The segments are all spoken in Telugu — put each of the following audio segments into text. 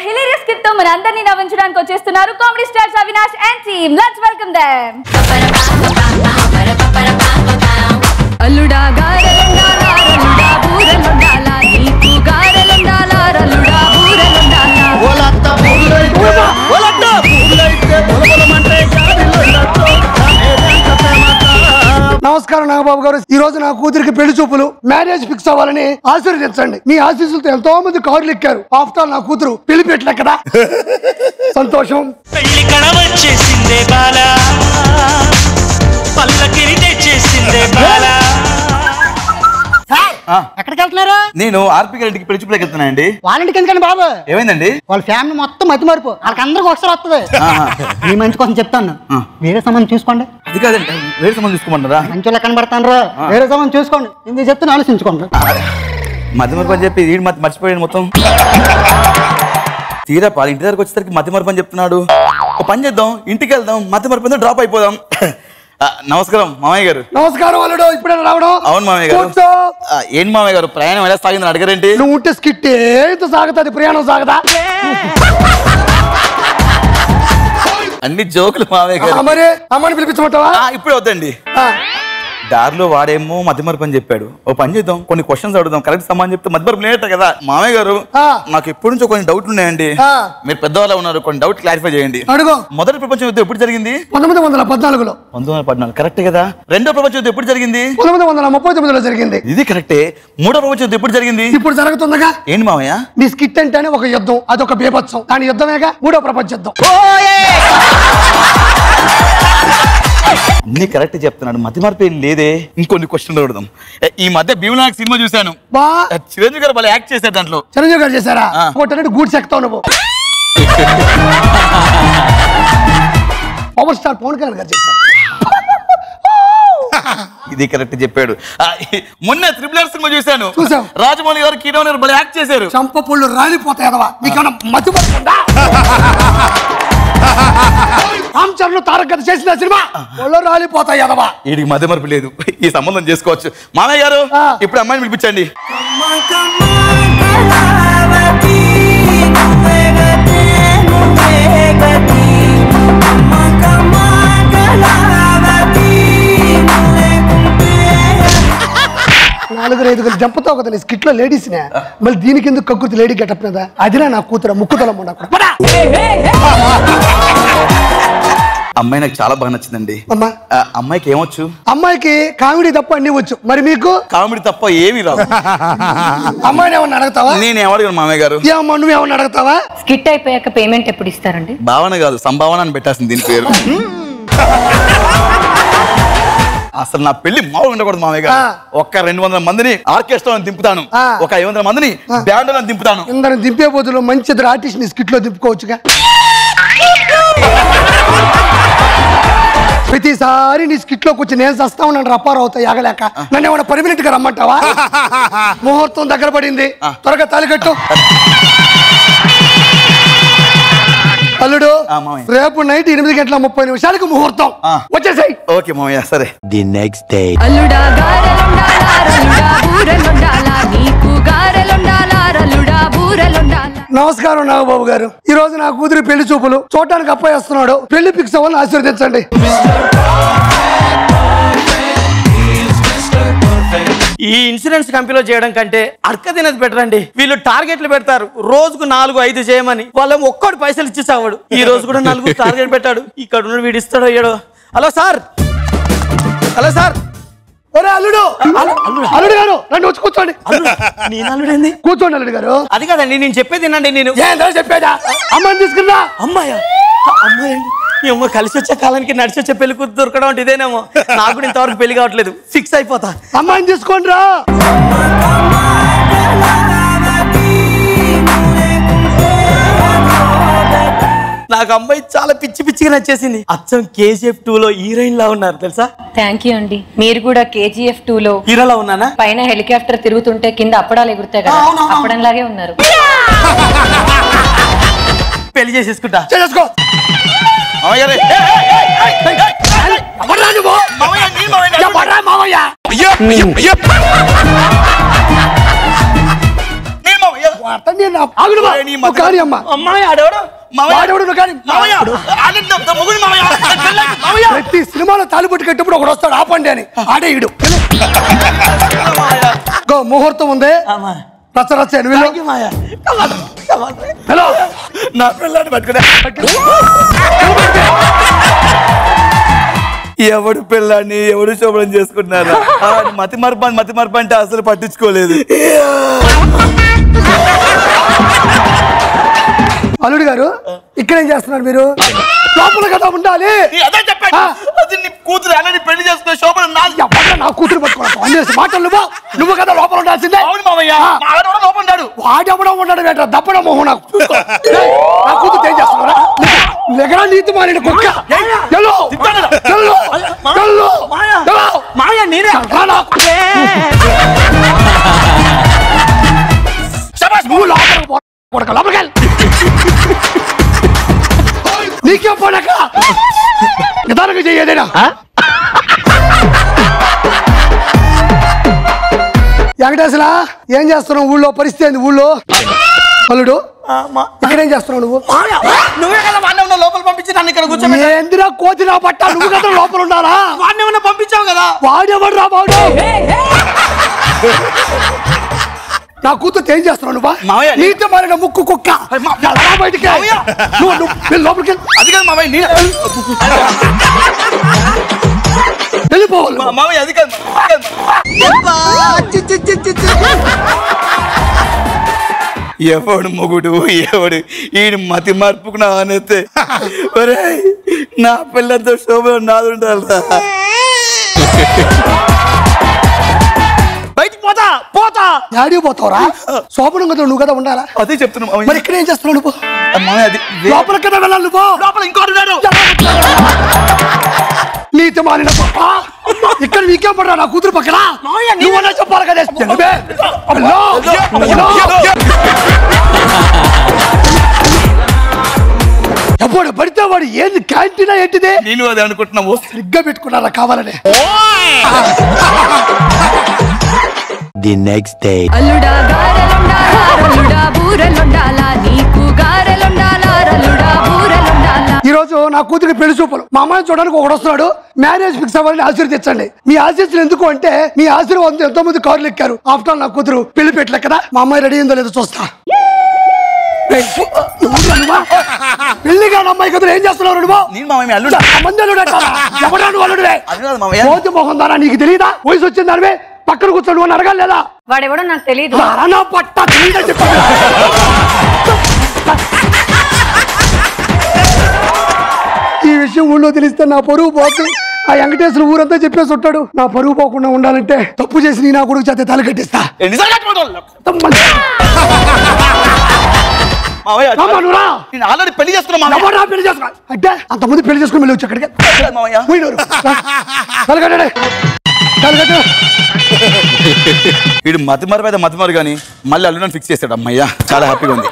హిలేరియస్ స్కిట్ తో మన అందరినీ నవ్వించడానికి వచ్చేస్తున్నారు comedy stars Avinash and team let's welcome them అల్లుడా గారెలుండాలా రల్లుడా బూరెలుండాలా నీకు గారెలుండాలా రల్లుడా బూరెలుండాలా నమస్కారం నాగబాబు గారు ఈ రోజు నా కూతురికి పెళ్లి చూపులు మ్యారేజ్ ఫిక్స్ అవ్వాలని ఆశీర్వదించండి మీ ఆశీస్సులతో ఎంతో మంది కార్లు ఎక్కారు ఆఫ్టర్ నా కూతురు పెళ్లి పెట్టలే కదా సంతోషం పెళ్లి కడవచ్చేసిందే బాల పల్లకిరి తెచ్చేసిందే బాల ఎక్కడికి వెళ్తున్నారు నేను ఆర్పి గారి ఇంటికి పెళ్లి చూపులకు వెళ్తున్నా అండి వాళ్ళ ఇంటికి ఎందుకండి బాబు ఏమైందండి వాళ్ళ ఫ్యామిలీ మొత్తం మతి మరుపు వాళ్ళకందరికి ఒకసారి వస్తుంది ఆహా. మీ మంచి కోసం చెప్తాను ఆ. వేరే సంబంధం చూసుకోండి అది కాదండి వేరే సంబంధం తీసుకోమంటారా మంచి వాళ్ళు కనబడతాను వేరే సంబంధం చూసుకోండి ఇది చెప్తే ఆలోచించుకోండి మధ్య మరపు అని చెప్పి వీడు మతి మర్చిపోయాడు మొత్తం తీరా వాళ్ళ ఇంటి దగ్గరకు వచ్చేసరికి మతి మరపు అని చెప్తున్నాడు ఒక పని చేద్దాం ఇంటికి వెళ్దాం మతి మరపు డ్రాప్ అయిపోదాం ఆ, నమస్కారం మామయ్య గారు నమస్కారం అల్లుడు ఇప్పుడే రావడం అవును మామయ్య గారు కూర్చో. ఆ, ఏంటి మామయ్య గారు ప్రయాణం ఎలా సాగిందని అడగరేంటి నువ్వు ఉంటే స్కిట్ ఏదో సాగుతుంది ప్రయాణం సాగదా అన్ని జోకులు మామయ్య ఆ, గారు మరి అమ్మని పిలిపించమంటావా ఆ, ఇప్పుడే వద్దండి ఆ, దారిలో వాడేమో మధ్య మరపు అని చెప్పాడు ఓ పని చేద్దాం కొన్ని క్వశ్చన్స్ అడుగుదాం కరెక్ట్ సమాధానం చెప్తే మధ్య మరపు లేట కదా మామయ్య గారు ఆ. నాకు ఎప్పటి నుంచో కొన్ని డౌట్లు ఉన్నాయండి ఆ. మీరు పెద్దవాళ్ళ ఉన్నారు కొన్ని డౌట్ క్లారిఫై చేయండి అడుగు మొదటి ప్రపంచ యుద్ధం ఎప్పుడు జరిగింది పంతొమ్మిది వందల పద్నాలుగులో పంతొమ్మిది వందల పద్నాలుగు కరెక్ట్ కదా రెండో ప్రపంచ యుద్ధం ఎప్పుడు జరిగింది పంతొమ్మిది వందల ముప్పై తొమ్మిదిలో జరిగింది ఇది కరెక్టే మూడో ప్రపంచ యుద్ధం ఎప్పుడు జరిగింది ఇప్పుడు జరుగుతుందగా ఏంటి మామయ్య నీ స్కిట్ అంటేనే ఒక యుద్ధం అదొక బీభత్సం దాని యుద్ధమేగా మూడో ప్రపంచ యుద్ధం అన్ని కరెక్ట్ చెప్తున్నాడు మతి మార్పు ఏం లేదే ఇంకొన్ని క్వశ్చన్లు అడుగుదాం ఏ, ఈ మధ్య భీమనాయక్ సినిమా చూశాను బా ఆ, చిరంజీవి గారు భలే యాక్ట్ చేశారు దాంట్లో చిరంజీవి గారు చేశారా ఆ. కొట్టనంటే గూడ్స్ ఎక్కుతావు నువ్వు పవర్ స్టార్ పవన్ కళ్యాణ్ గారు చేశారు ఇది కరెక్ట్ చెప్పాడు ఆ, ఈ- మొన్న త్రిపుల్ ఆర్ సినిమా చూశాను చూసాం. రాజమౌళి గారు కిరణ్ గారు భలే యాక్ట్ చేశారు చంప పుళ్ళు రాలిపోతాయి అదవా నీకేమన్నా మతిమరుపుందా రామ్ చరణ్ తారక్ గత చేసిన సినిమా ఒళ్ళు రాలిపోతాయి అదవా వీడికి మధ్య మరపు లేదు ఈ సంబంధం చేసుకోవచ్చు మామయ్య గారు ఆ. ఇప్పుడు అమ్మాయిని పిలిపించండి నాలుగు ఐదుగురు జంపుతో ఒక స్కిట్ లో లేడీస్ నే మళ్ళీ దీనికి ఎందుకు కక్కుర్తి లేడీ గెటప్ మీద అదినా నా కూతురు ముక్కుతలం ఉండకూడదు పద. అమ్మాయి నాకు చాలా బాగా నచ్చిందండి అమ్మా ఆ, అమ్మాయికి ఏమొచ్చు అమ్మాయికి కామెడీ తప్ప అన్ని వచ్చు మరి మీకు కామెడీ తప్ప ఏమీ రాదు అమ్మాయిని ఏమన్నా అడుగుతావా నేను ఏమడిగాను మామయ్య గారు ఏమన్నా నువ్వు ఏమన్నా అడుగుతావా స్కిట్ అయిపోయాక పేమెంట్ ఎప్పుడు ఇస్తారండి భావన కాదు సంభావన అని పెట్టాల్సింది దీని పేరు అసలు నా పెళ్లి మామూలు ఉండకూడదు మామయ్య గారు ఆ. ఒక్క రెండు వందల మందిని ఆర్కెస్ట్రా దింపుతాను ఆ. ఒక ఐదు వందల మందిని బ్యాండ్ దింపుతాను ఇందరం దింపే బదులు మంచి ఇద్దరు ఆర్టిస్ట్ ని స్కిట్ లో దింపుకోవచ్చుగా ప్రతిసారి నీ స్కిట్ లోకి వచ్చి నేను చస్తా ఉన్నాను రప్పారు అవుతాయి ఆగలేక నన్ను ఏమైనా పర్మినెంట్ గా రమ్మంటావా ముహూర్తం దగ్గర పడింది త్వరగా తాలికట్టు అల్లుడు ఆ, మామయ్య. రేపు నైట్ ఎనిమిది గంటల ముప్పై నిమిషాలకు ముహూర్తం ఆ. వచ్చేసాయి ఓకే మామయ్య సరే The next day. అల్లుడా గారెలుండాలా రల్లుడా బూరెలుండాలా నీకు గారెలుండాలా రల్లుడా బూరెలుండాలా నమస్కారం నాగబాబు గారు ఈ రోజు నా కూతురి పెళ్లి చూపులు చూడటానికి అబ్బాయి వస్తున్నాడు పెళ్లి ఫిక్స్ అవ్వాలని ఆశీర్వదించండి ఈ ఇన్సూరెన్స్ కంపెనీలో చేయడం కంటే అడక తినది బెటర్ అండి వీళ్ళు టార్గెట్లు పెడతారు రోజుకు నాలుగు ఐదు చేయమని వాళ్ళేమో ఒక్కడు పైసలు ఇచ్చి సావాడు ఈ రోజు కూడా నలుగురు టార్గెట్ పెట్టాడు ఇక్కడ ఉన్న వీడు ఇస్తాడో అయ్యాడో హలో సార్ హలో సార్ ఒరే అల్లుడు అల్లుడు గారు రండి వచ్చి కూర్చోండి నేను అల్లుడేంది కూర్చోండి అల్లుడు గారు అది కదండి నేను చెప్పేది వినండి నేను ఏందో చెప్పేదా అమ్మని తీసుకున్నా అమ్మాయా అమ్మాయండి ఈ అమ్మ కలిసి వచ్చే కాలానికి నడిచి వచ్చే పెళ్లి కూతురు దొరకడం అంటే ఇదేనేమో నాకు కూడా ఇంతవరకు పెళ్లి కావట్లేదు ఫిక్స్ అయిపోతా అమ్మాయిని తీసుకోండి రా నాకు అమ్మాయి చాలా పిచ్చి పిచ్చిగా నచ్చేసింది అచ్చం కేజీఎఫ్ టూ లో హీరోయిన్ లా ఉన్నారు తెలుసా థ్యాంక్ యూ అండి మీరు కూడా కేజీఎఫ్ టూ లో హీరోలా ఉన్నానా పైన హెలికాప్టర్ తిరుగుతుంటే కింద అప్పడాలు ఎగురుతాయి కదా అప్పడంలాగే ఉన్నారు పెళ్లి చేసేసుకుంటా చేసుకో మామయ్య గారు ఎవడ్రా నువ్వు? మామయ్య నేను మామయ్య ఎవడ్రా మావయ్య నేను మామయ్య మాట్లాడతాను నేను నా- ఆగుడు బా. ఒరే, నీ నువ్వు కానీ అమ్మా అమ్మాయి ఆడెవడు మావయ్య వాడెవడు నువ్వు కానీ మావయ్య ఆగండి, ద- ద- మొగుడు మావయ్య పెళ్ళాం, మావయ్య ప్రతి సినిమాలో తాలిపొట్టు కట్టేప్పుడు ఒకడు వస్తాడు ఆపండి అని ఆడే ఇడు గో ముహూర్తం ఉంది రచ్చ రచ్చ అని వెళ్ళు. హలో నా పిల్లాన్ని పట్టుకునే ఎవడు పిల్లాన్ని ఎవడు శోభనం చేసుకుంటున్నారా ఆ, మతి మరప మతి మరప అంటే అసలు పట్టించుకోలేదు అల్లుడు గారు ఇక్కడ ఏం చేస్తున్నారు మీరు లోపల కదా ఉండాలి ఈ అదే చెప్పాడు ఆ. అది నీ కూతురు అలాని పెళ్లి చేసుకునే శోభనం నాది ఎవడ్రా నా కూతురు పట్టుకోవడం అనేసి మాటలు నువ్వు నువ్వు కదా లోపల ఉండాల్సిందే అవును మావయ్య ఆ. మా ఆడవాడు లోపల ఉన్నాడు వాడెవడో ఉన్నాడు బేట దప్పడం మొహం నాకు చూసుకో. ఏయ్, నా కూతురు ఏం చేస్తున్నారా ఎగరా నీతి మారిన కుక్క ఎల్లు. ఎల్లు. ఎల్లు. ఎల్లు. మాయ నేనే రా నాకు. శభాష్, నువ్వు లోపలికి పో. కొడక లోపలికి వెళ్ళు. నీకే పోనక నిదానంగా చెయ్యేదేనా వెంకటేశ్వరా ఏం చేస్తున్నావు ఊళ్ళో పరిస్థితి ఏంది ఊళ్ళో అల్లుడు ఇక్కడ ఏం చేస్తున్నావు నువ్వు నువ్వే కదా వాడిని ఏమన్నా లోపల పంపించి నన్ను ఇక్కడ కూర్చోబెట్టా ఏందిరా కోతి నా పట్ట నువ్వు కదా లోపల ఉండాలా వాడిని ఏమన్నా పంపించావు కదా వాడెవడు రా వాడు నా కూతురు ఏం చేస్తున్నావు నువ్వు మావయ్య, నీ- నీతో మారిన ముక్కు కుక్క మా- ఎలా బయటికి మావయ్య. నువ్వు నువ్వు వెళ్ళు లోపలికి వెళ్ళు. అది కాదు మావయ్య నేను వెళ్ళిపోవాలి మా- మావయ్య అది కాదు ఎవడు మొగుడు ఎవడు ఈయన మతి మార్పుకు నా అనేతే ఒరే నా పిల్లలతో శోభన నాది ఉండాలిరా బయటికి పోతా పోతా యాడికి పోతావురా శోభనం కదా నువ్వు కదా ఉండాలా అదే చెప్తున్నా మావయ్య. మరి ఇక్కడ ఏం చేస్తున్నావు నువ్వు మావయ్య అది వే- లోపల కదా వెళ్ళాలి నువ్వు లోపల ఇంకోటి ఉన్నాడు నీతి మారిన పప్ప ఇక్కడ నీకేం పడరా నా కూతురు పక్కన నువ్వన్నా చెప్పాలి కదా జనబే. అబ్బో, అబ్బో. ఎప్పుడు పడితే వాడు ఏంది క్యాంటీనా ఏంటిది నేను అది అనుకుంటున్నావు సరిగ్గా పెట్టుకున్నారా కావాలని the next day. అల్లుడా గారెలుండాలా రల్లుడా బూరెలుండాలా నీకు గారెలుండాలా రల్లుడా బూరెలుండాలా ఈ రోజు నా కూతురికి పెళ్లి చూపులు మా అమ్మాయిని చూడడానికి ఒకడు వస్తున్నాడు మ్యారేజ్ ఫిక్స్ అవ్వాలని ఆశీర్వదించండి మీ ఆశీస్సులు ఎందుకు అంటే మీ ఆశీర్వాదంతో ఎంతో మంది కార్లు ఎక్కారు ఆఫ్టర్ ఆల్ నా కూతురు పెళ్లి పెట్టలే కదా మా అమ్మాయి రెడీ అయిందో లేదో చూస్తా ఏయ్, ఎవరురా నువ్వు? పెళ్లి కాని అమ్మాయి కదా ఏం చేస్తున్నావు నువ్వు నేను మావయ్య అల్లుడు మంది అల్లుడు అంటావా? ఎవడా నువ్వు అల్లుడివే అది కాదు మావయ్య కోతి మొహం దానా నీకు తెలియదా వయసు వచ్చింది దానివే పక్కన కూర్చోడు అని అడగాలి లేదా వాడెవడో నాకు తెలియదు రానా పట్ట తెలియదని చెప్పాను ఈ విషయం ఊళ్ళో తెలిస్తే నా పరువు పోతుంది ఆ వెంకటేశ్వర ఊరంతా చెప్పేసి ఉంటాడు నా పరువు పోకుండా ఉండాలంటే తప్పు చేసి నీ నా కొడుకు చేత తల కట్టిస్తా ఎన్నిసార్లు కట్టుకోవడం? తమ్మని. మావయ్య అది రమ్మా నువ్వు రా. నేను ఆల్రెడీ పెళ్లి చేసుకున్నా మావయ్య ఎవడ్రా పెళ్లి చేసుకో అంటే అంతమంది పెళ్లి చేసుకుని వెళ్ళి వచ్చి అక్కడికి మావయ్య పోయినోరు. రా. తలకట్టండి. తలకట్టు. వీడు మతి మరపు అయితే మతి మరు కానీ మళ్ళీ అల్లుడని ఫిక్స్ చేశాడు అమ్మయ్య చాలా హ్యాపీగా ఉంది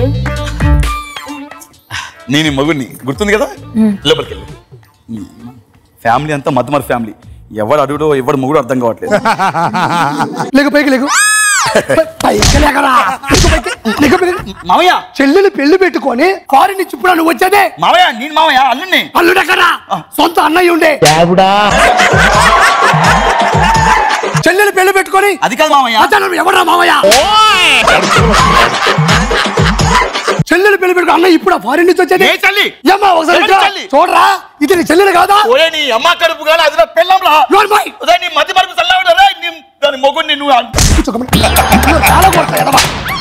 నేను ఈ మగుడిని గుర్తుంది కదా లోపలికి వెళ్ళి ఫ్యామిలీ అంతా మతమర్ ఫ్యామిలీ ఎవడు అడుగుడో ఎవడు మొగుడు అర్థం కావట్లేదు లేకు పైకి లేకు పై- పైకి లేకరా లేకు పైకి. లేకు పైకి. మావయ్య చెల్లెలు పెళ్లి పెట్టుకొని ఫారిన్ నుంచి ఇప్పుడు నువ్వు వచ్చేదే మావయ్య నేను మావయ్య అల్లుడిని అల్లుడెక్కడా సొంత అన్నయ్య ఉండే చెల్లెలు పెళ్లి పెట్టుకొని అది కాదు మావయ్య అతను ఎవరా మావయ్య చెల్లెలు పెళ్లి పెట్టుకుని అన్నయ్య ఇప్పుడు ఫారిన్ నుంచి వచ్చేది ఏ చెల్లి ఏమ్మా ఒకసారి ఎవరి ఇట్రా. చెల్లి? చూడరా ఇది నీ చెల్లెలు కాదా ఓరే నీ అమ్మ కడుపు కానీ అది నా పెళ్ళంరా నోర్మై. ఒరే, నీ మతి మరుపు చల్లవిడ రే నీ దాని మొగుడిని నువ్వు అన్- కూర్చోకమని. నువ్వు చాలా కొడతా ఎదవా.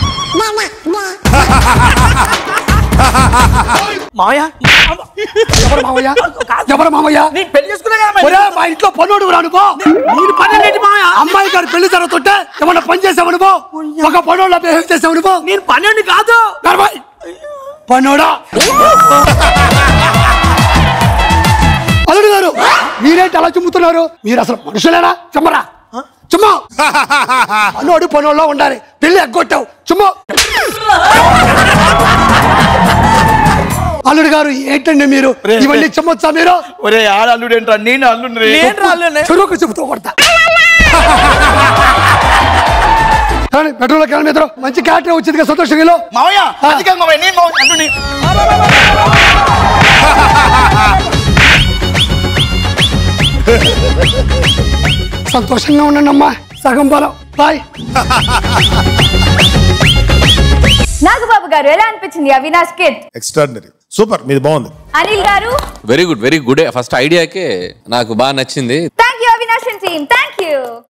మావయ్య ఎవరు మావయ్య ఎవరు మావయ్య నేను పెళ్లి చేసుకున్నా కదా మరి. ఒరే మా ఇంట్లో పన్నోడు రాను పో నేను పని ఏంటి మావయ్య అమ్మాయి గారు పెళ్లి జరుగుతుంటే ఏమన్నా పని చేసావు నువ్వు ఒక పనోళ్ళ బిహేవ్ చేసావు నువ్వు నేను పని కాదు నడవాయ్. పనోడా అల్లుడు గారు మీరేంటి అలా చుమ్ముతున్నారు మీరు అసలు మనుషులేనా చుమ్మరా చుమ్మ పనోడు పనోళ్ళ ఉండాలి పెళ్లి ఎగ్గొట్టావు చుమ్మ అల్లుడు గారు ఏంటండి మీరు ఇవన్నీ చుమ్మొచ్చా మీరు ఒరే ఆడ అల్లుడు ఏంట్రా నేను అల్లుడు రే నేను రాలేనే చెరుకు చెబుతూ కొడతా కానీ పెట్రోల్ క్యాన్ మీద మంచి క్యారెక్టర్ వచ్చింది కదా సంతోషంగా మావయ్య అది కాదు మావయ్య నేను మావయ్య అంటుని సంతోషంగా ఉండండి అమ్మా సగం బలం బాయ్ నాగబాబు గారు ఎలా అనిపించింది అవినాష్ కిట్ ఎక్స్ట్రాడినరీ సూపర్ మీది బాగుంది Anil garu very good very good first ఐడియాకే నాకు బాగా నచ్చింది thank you Avinash and team thank you